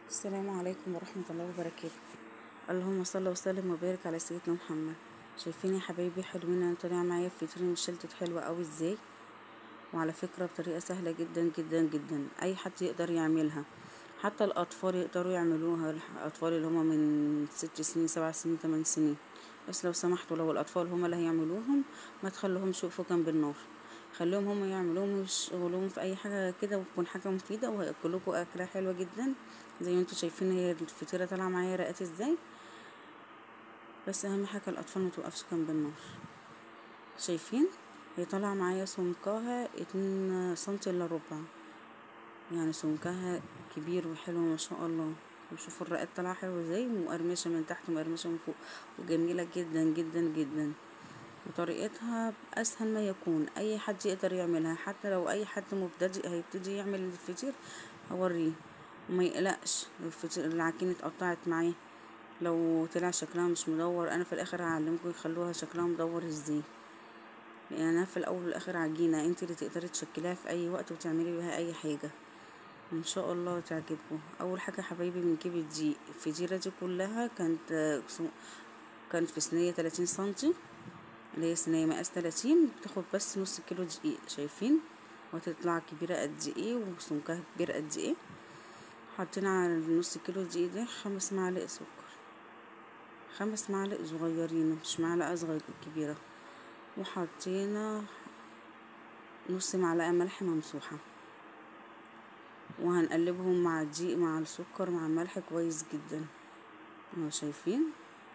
السلام عليكم ورحمة الله وبركاته اللهم صل وسلم وبارك على سيدنا محمد شايفين يا حبايبي حلوين انا طالعة معايا في فطير مشلتت حلوة اوي ازاي وعلى فكرة بطريقة سهلة جدا جدا جدا اي حد يقدر يعملها حتى الاطفال يقدروا يعملوها الاطفال اللي هما من ست سنين سبع سنين تمن سنين بس لو سمحتوا لو الاطفال هما اللي هيعملوهم ما تخلوهمش يقفوا جنب النار خليهم هما يعملوهم ويشغلوهم في اي حاجه كده وتكون حاجه مفيده وهياكلوكوا اكله حلوه جدا زي ما انتوا شايفين هي الفطيره طالعه معايا رقات ازاي بس اهم حاجه الاطفال ما توقفش جنب النار شايفين هي طالعه معايا سمكها اتنين سنتي الا ربع يعني سمكها كبير وحلو ما شاء الله وشوفوا الرقات طالعه حلوه ازاي ومقرمشه من تحت ومقرمشه من فوق وجميله جدا جدا جدا وطريقتها اسهل ما يكون اي حد يقدر يعملها حتى لو اي حد مبتدئ هيبتدي يعمل الفطير اوريه وما يقلقش الفطير العجينه اتقطعت معاه لو طلع شكلها مش مدور انا في الاخر هعلمكم يخلوها شكلها مدور ازاي لان انا في الاول والاخر عجينه انت اللي تقدري تشكليها في اي وقت وتعملي بيها اي حاجه ان شاء الله تعجبكم اول حاجه حبايبي بنجيب الدقيق الفطيره دي كلها كانت كانت في صينيه 30 سنتي اللي هي صينيه مقاس 30 بتاخد بس نص كيلو دقيق شايفين وتطلع كبيره قد ايه وسمكها كبير قد ايه حطينا على نص كيلو دقيق ده خمس معالق سكر خمس معالق صغيرين مش معلقه صغيره كبيره وحطينا نص معلقه ملح ممسوحه وهنقلبهم مع الدقيق مع السكر مع الملح كويس جدا اهو شايفين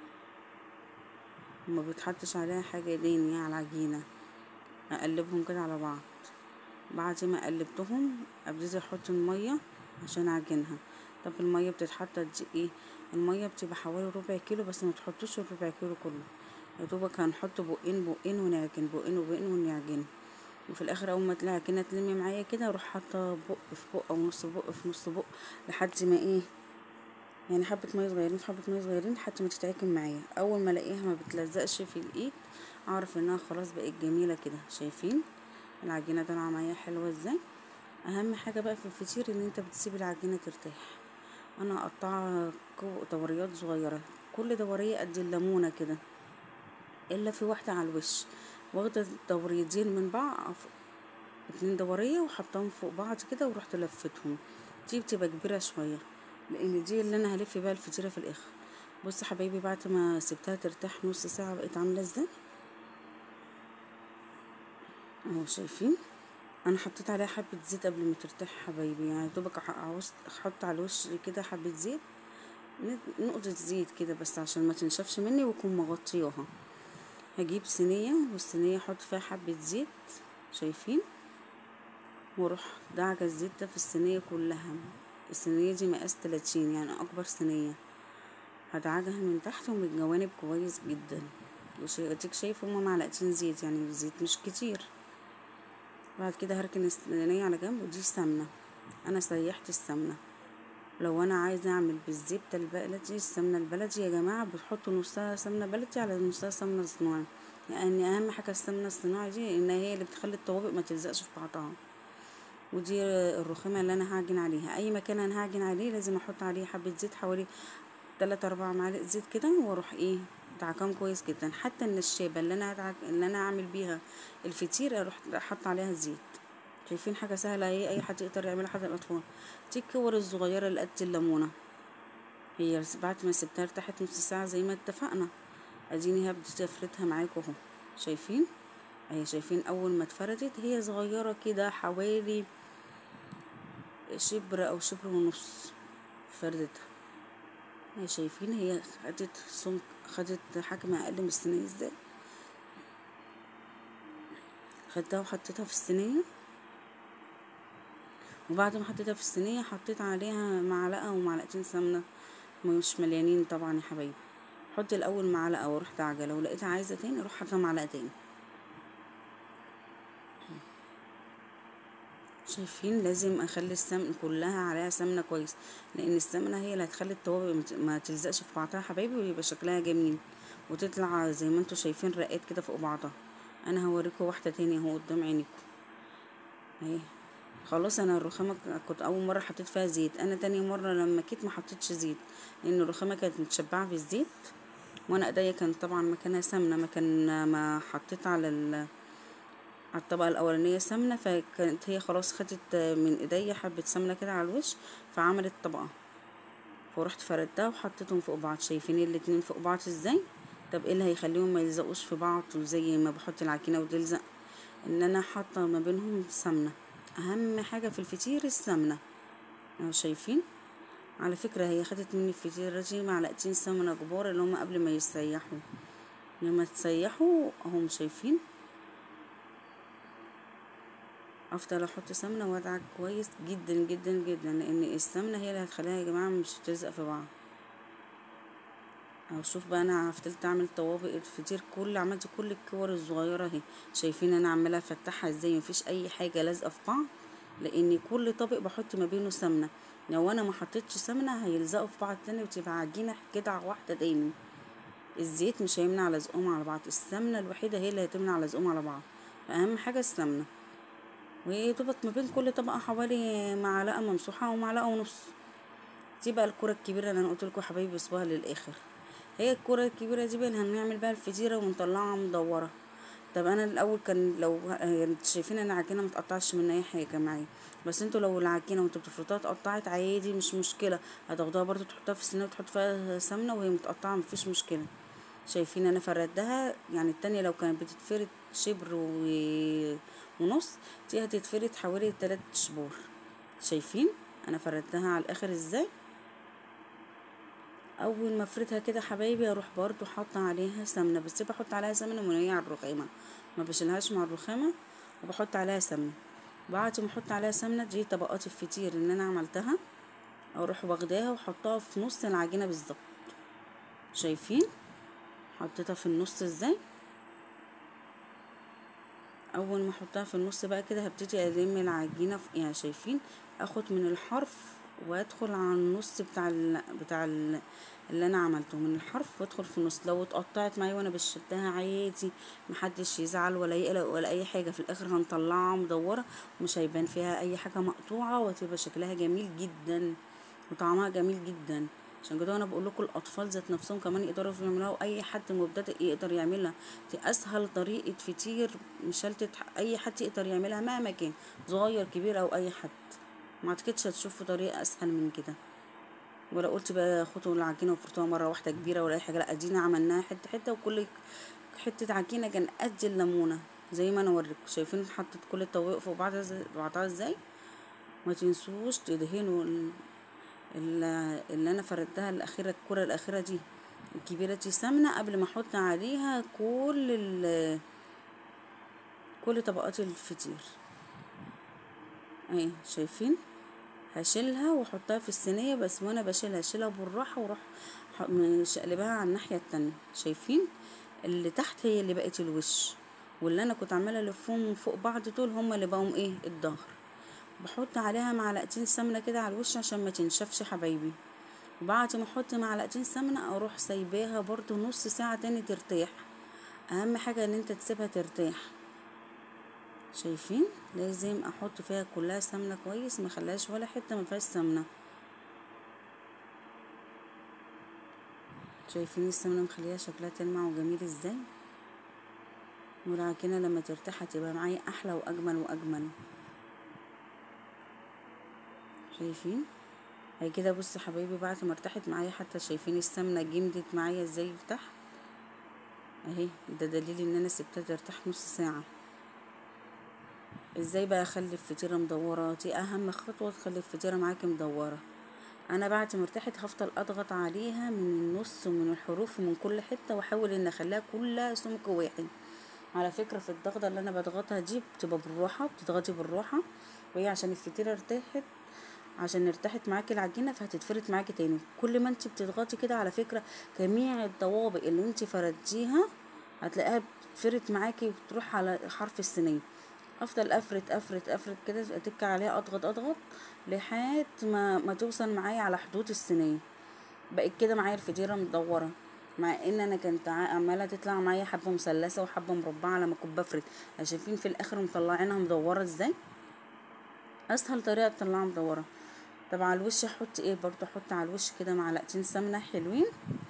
وما بيتحطش عليها حاجه تاني على العجينه اقلبهم كده على بعض بعد ما قلبتهم ابتدي احط الميه عشان اعجنها طب الميه بتتحط قد ايه الميه بتبقى حوالي ربع كيلو بس ما تحطوش الربع كيلو كله يا دوبك هنحط بقين بقين ونعجن بقين وبقين ونعجن وفي الاخر اول ما تلاقي العجينه تلمي معايا كده اروح حاطه بق في بق او نص بق في نص بق لحد ما ايه يعني حبه ميه صغيرين في حبه ميه صغيرين لحد ما تتعجن معايا اول ما الاقيها ما بتلزقش في الايد اعرف انها خلاص بقت جميله كده شايفين العجينه طالعه معايا حلوه ازاي اهم حاجه بقى في الفطير ان انت بتسيب العجينه ترتاح انا هقطعها دوريات صغيره كل دوريه قد الليمونه كده الا في واحده على الوش واخده دوريتين من بعض اتنين دوريه وحطاهم فوق بعض كده ورحت لفتهم دي بتبقى كبيره شويه لان دي اللي انا هلف بيها الفطيره في الاخر بص حبايبي بعد ما سبتها ترتاح نص ساعه بقت عامله ازاي اهو شايفين انا حطيت عليها حبه زيت قبل ما ترتاح حبايبي يعني دوبك عاوز احط على الوش كده حبه زيت نقطه زيت كده بس عشان ما تنشفش مني واكون مغطياها هجيب صينيه والصينيه احط فيها حبه زيت شايفين واروح دعجه الزيت ده في الصينيه كلها الصينيه دي مقاس 30 يعني اكبر صينيه هدعجها من تحت ومن الجوانب كويس جدا اديك شايف هما معلقتين زيت يعني الزيت مش كتير بعد كده هركن الصينيه على جنب ودي سمنه انا سيحت السمنه لو انا عايزه اعمل بالزبده البلدي السمنه البلدي يا جماعه بتحطوا نصها سمنه بلدي على نصها سمنه صناعي لان يعني اهم حاجه السمنه الصناعي دي ان هي اللي بتخلي الطوابق ما تلزقش في بعضها ودي الرخامه اللي انا هعجن عليها اي مكان انا هعجن عليه لازم احط عليه حبه زيت حوالي تلاتة اربع معالق زيت كده واروح ايه دعكان كويس جدا حتى النشابه اللي انا هدعك اللي انا اعمل بيها الفطير اروح احط عليها زيت شايفين حاجه سهله ايه اي حد يقدر يعملها حتى الاطفال دي الكور الصغيره اللي قد الليمونه هي بعد ما سبتها ارتاحت نص ساعه زي ما اتفقنا اديني هبدأ افردها معاكم اهو شايفين اهي شايفين اول ما اتفردت هي صغيره كده حوالي شبر او شبر ونص فردتها هي شايفين هي خدت سمك خدت حجم اقل من الصينيه ازاي خدتها وحطيتها في الصينيه وبعد ما حطيتها في الصينيه حطيت عليها معلقه ومعلقتين سمنه مش مليانين طبعا يا حبايبي حط الاول معلقه واروح دعجه لو لقيتها عايزه تاني اروح حاطه معلقه تاني شايفين لازم اخلي السمن كلها عليها سمنه كويس لان السمنه هي اللي هتخلي الطوابق ما تلزقش في بعضها حبايبي ويبقى شكلها جميل وتطلع زي ما انتوا شايفين رقات كده فوق بعضها انا هوريكم واحده تانية اهو قدام عينيكم اهي خلاص انا الرخامه كنت اول مره حطيت فيها زيت انا تاني مره لما كيت ما حطيتش زيت لان الرخامه كانت متشبعه بالزيت وانا ايديا كانت طبعا مكانها سمنه مكان ما حطيت على ال على الطبقه الاولانيه سمنه فكانت هي خلاص خدت من ايديا حبه سمنه كده على الوش فعملت طبقه فرحت فردها وحطيتهم فوق بعض شايفين الاتنين فوق بعض ازاي طب ايه اللي هيخليهم ما يلزقوش في بعض وزي ما بحط العجينه وتلزق ان انا حاطه ما بينهم سمنه اهم حاجه في الفطير السمنه اهو شايفين على فكره هي خدت مني الفطيره دي معلقتين سمنه كبار اللي هما قبل ما يسيحوا لما تسيحوا اهم شايفين افضل احط سمنه وادعك كويس جدا جدا جدا لان السمنه هي اللي هتخليها يا جماعه مش تلزق في بعض اهو شوف بقى انا فضلت اعمل طوابق الفطير كل عملت كل الكور الصغيره اهي شايفين انا عماله افتحها ازاي مفيش اي حاجه لازقه في بعض لان كل طبق بحط ما بينه سمنه لو انا ما حطيتش سمنه هيلزقوا في بعض تاني وتبقى عجينه قطعه واحده تاني الزيت مش هيمنع لزقهم على بعض السمنه الوحيده هي اللي هتمنع لزقهم على بعض فاهم حاجه السمنه ويدوبك ما بين كل طبقه حوالي معلقه ممسوحه ومعلقه ونص دي بقى الكره الكبيره اللي انا قلت لكم حبايبي بسيبوها للاخر هي الكرة الكبيرة دي بقى اللي هنعمل بقى الفطيرة ونطلعها مدورة طب انا الاول كان لو انتوا شايفين ان العجينه متقطعش من اي حاجه معايا بس انتوا لو العجينه وانتوا بتفرطوها اتقطعت عادي مش مشكله هتاخدوها برضو تحطوها في الصينيه وتحط فيها سمنه وهي متقطعه مفيش مشكله شايفين انا فردها يعني التانية لو كانت بتتفرد شبر و... ونص دي هتتفرد حوالي تلات شبور شايفين انا فردتها على الاخر ازاي اول ما افردها كده حبايبي اروح برضو حاطه عليها سمنه بس بحط عليها سمنه منيه على الرخامه ما بشيلهاش مع الرخامه وبحط عليها سمنه بعد ما احط عليها سمنه دي طبقات الفطير اللي انا عملتها اروح واخداها واحطها في نص العجينه بالظبط شايفين حطيتها في النص ازاي اول ما احطها في النص بقى كده هبتدي الم العجينه في يعني شايفين اخد من الحرف وادخل على النص بتاع ال... بتاع ال... اللي انا عملته من الحرف وادخل في النص لو اتقطعت معايا وانا بشدها عادي محدش يزعل ولا يقلق ولا اي حاجه في الاخر هنطلعها مدوره ومش هيبان فيها اي حاجه مقطوعه وتبقى شكلها جميل جدا وطعمها جميل جدا عشان كده انا بقول لكم الاطفال ذات نفسهم كمان يقدروا يعملوها واي حد مبتدئ يقدر يعملها دي اسهل طريقه فطير مشلتت اي حد يقدر يعملها مهما كان صغير كبير او اي حد ما اعتقدش هتشوفوا طريقه اسهل من كده ولا قلت بقى خدوا العجينه وفرطوها مره واحده كبيره ولا اي حاجه لا ادينا عملناها حته حته وكل حته عجينه كان قد الليمونه زي ما انا اوريكم شايفين حطيت كل الطواقف فوق بعضها زي بعضها ازاي ما تنسوش تدهنوا اللي انا فردتها الاخيره الكره الاخيره دي الكبيره دي سمنه قبل ما احط عليها كل كل طبقات الفطير اهي شايفين هشيلها واحطها في الصينيه بس وانا بشيلها اشيلها بالراحه واروح شقلبها على الناحيه التانية شايفين اللي تحت هي اللي بقت الوش واللي انا كنت عماله الفهم فوق بعض دول هما اللي بقوا ايه الظهر بحط عليها معلقتين سمنه كده على الوش عشان ما تنشفش حبايبي وبعد ما احط معلقتين سمنه اروح سايباها برضو نص ساعه تاني ترتاح اهم حاجه ان انت تسيبها ترتاح شايفين لازم احط فيها كلها سمنه كويس ما خلاش ولا حته ما فيهاش سمنه شايفين السمنه مخليها شكلها تلمع وجميل ازاي والعجينه لما ترتاح هتبقى معايا احلى واجمل واجمل شايفين هي كده بص حبايبي بعد ما ارتاحت معايا حتى شايفين السمنه جمدت معايا ازاي تحت اهي ده دليل ان انا سبتها ترتاح نص ساعه ازاي بقى اخلي الفطيره مدوره دي اهم خطوه تخلي الفطيره معاكي مدوره انا بعد ما ارتاحت هفضل اضغط عليها من النص ومن الحروف ومن كل حته واحاول ان اخليها كلها سمك واحد على فكره في الضغطه اللي انا بضغطها دي بتبقى بالراحه بتضغطي بالراحه وهي عشان الفطيره ارتاحت عشان ارتاحت معاكي العجينه فهتتفرد معاكي تاني كل ما انت بتضغطي كده على فكره جميع الطوابق اللي انت فردتيها هتلاقيها بتفرد معاكي وبتروح على حرف الصينيه افضل افرد افرد افرد كده اتك عليها اضغط اضغط لحد ما ما توصل معايا على حدود الصينيه بقت كده معايا الفطيره مدوره مع ان انا كنت عماله تطلع معايا حبه مثلثه وحبه مربعه لما كنت بفرد شايفين في الاخر مطلعينها مدوره ازاي اسهل طريقه تطلعها مدوره طب على الوش احط ايه برضو احط على الوش كده معلقتين سمنه حلوين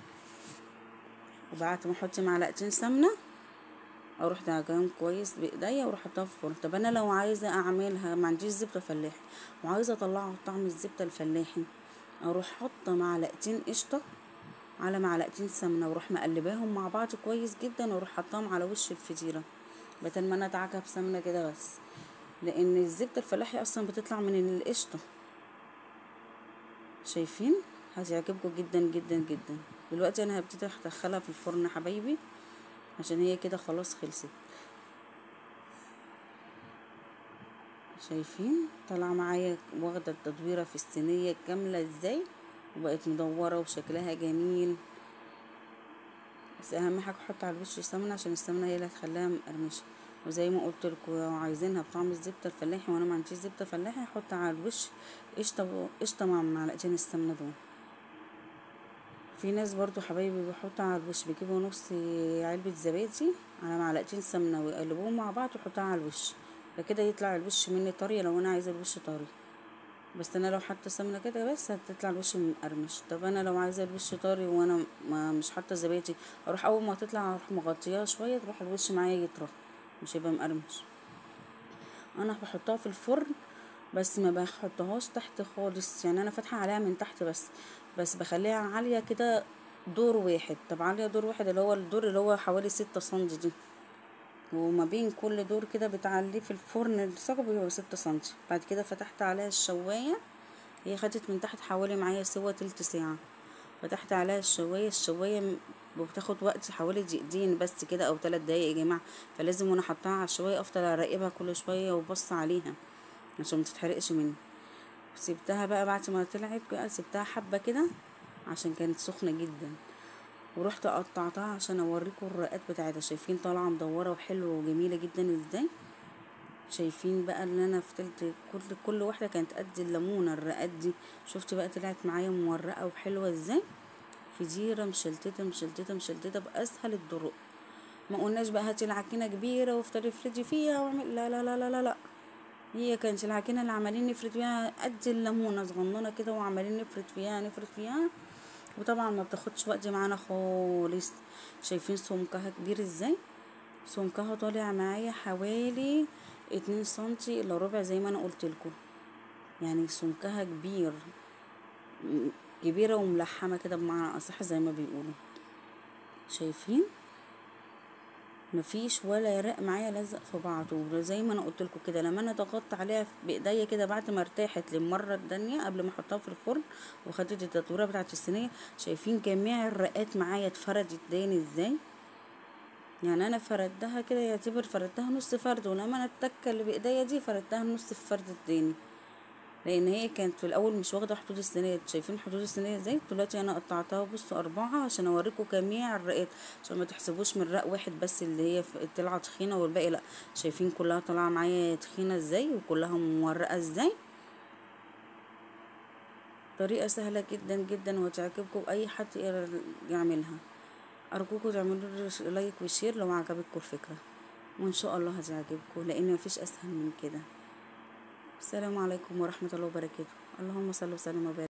وبعد ما احط معلقتين سمنه اروح دعجهم كويس بايديا واروح احطها في الفرن طب انا لو عايزه اعملها ما عنديش زبده فلاحي وعايزه اطلعها طعم الزبده الفلاحي اروح حاطه معلقتين قشطه على معلقتين سمنه واروح مقلباهم مع بعض كويس جدا واروح حطاهم على وش الفطيره بدل ما انا ادعكها بسمنه كده بس لان الزبده الفلاحي اصلا بتطلع من القشطه شايفين هتعجبكم جدا جدا جدا دلوقتي انا هبتدي ادخلها في الفرن يا حبايبي عشان هي كده خلاص خلصت شايفين طالعه معايا واخده التدويره في الصينيه كامله ازاي وبقت مدوره وشكلها جميل بس اهم حاجه احط على الوش سمنه عشان السمنه هي اللي هتخليها مقرمشه وزي ما قلت لكم لو عايزينها بطعم الزبده الفلاحي وانا ما عنديش زبده فلاحي احط على الوش قشطه قشطه مع معلقتين السمنه دول في ناس برضو حبايبي بيحطوا على الوش بيجيبوا نص علبة زبادي على معلقتين سمنة ويقلبوهم مع بعض ويحطوها على الوش فكده يطلع الوش مني طري لو انا عايزة الوش طري بس انا لو حاطه سمنة كده بس هتطلع الوش مقرمش طب انا لو عايزة الوش طري وانا ما مش حاطه زبادي اروح اول ما تطلع اروح مغطياها شوية تروح الوش معايا يطرى مش هيبقى مقرمش انا بحطها في الفرن بس ما بحطهاش تحت خالص يعني انا فاتحه عليها من تحت بس بس بخليها عاليه كده دور واحد طب عاليه دور واحد اللي هو الدور اللي هو حوالي ستة سنتي دي وما بين كل دور كده بتعليه في الفرن الثقب بيبقى ستة سنتي بعد كده فتحت عليها الشوايه هي خدت من تحت حوالي معايا سوا تلت ساعه فتحت عليها الشوايه الشوايه بتاخد وقت حوالي دقيقتين بس كده او تلات دقايق يا جماعه فلازم وانا حطاها على الشوايه افضل اراقبها كل شويه وبص عليها عشان متتحرقش مني سبتها بقى بعد ما طلعت بقى سبتها حبه كده عشان كانت سخنه جدا ورحت قطعتها عشان اوريكم الرقات بتاعتها شايفين طالعه مدوره وحلوه وجميله جدا ازاي شايفين بقى ان انا فتلت كل كل واحده كانت قد الليمونه الرقات دي شفت بقى طلعت معايا مورقه وحلوه ازاي فطيره مشلتته مشلتته مشلتته باسهل الطرق ما قلناش بقى هاتي العجينه كبيره وافطري افردي فيها واعمل لا لا لا لا لا, لا. هي كانت العجينه اللي عمالين نفرد فيها قد الليمونه صغننه كده وعمالين نفرد فيها نفرد فيها وطبعا ما بتاخدش وقت معانا خالص شايفين سمكها كبير ازاي سمكها طالع معايا حوالي اتنين سنتي الا ربع زي ما انا قلت لكم يعني سمكها كبير كبيره وملحمه كده بمعنى اصح زي ما بيقولوا شايفين مفيش ولا رق معايا لزق في بعضه زي ما انا قلت لكم كده لما انا ضغطت عليها بايديا كده بعد ما ارتاحت للمره التانية قبل ما احطها في الفرن وخدت التدويره بتاعه الصينيه شايفين جميع الرقات معايا اتفردت تاني ازاي يعني انا فردها كده يعتبر فردتها نص فرد ولما انا التكه اللي بايديا دي فردتها نص الفرد التاني لان هي كانت في الاول مش واخده حدود الصينيه شايفين حدود الصينيه ازاي دلوقتي انا قطعتها بصوا اربعه عشان اوريكم جميع الرقات عشان ما تحسبوش من رق واحد بس اللي هي طلعه تخينه والباقي لا شايفين كلها طالعه معايا تخينه ازاي وكلها مورقه ازاي طريقه سهله جدا جدا وتعجبكم اي حد يعملها ارجوكم تعملوا لايك وشير لو عجبتكم الفكره وان شاء الله هتعجبكم لان مفيش اسهل من كده السلام عليكم ورحمة الله وبركاته اللهم صل وسلم وبارك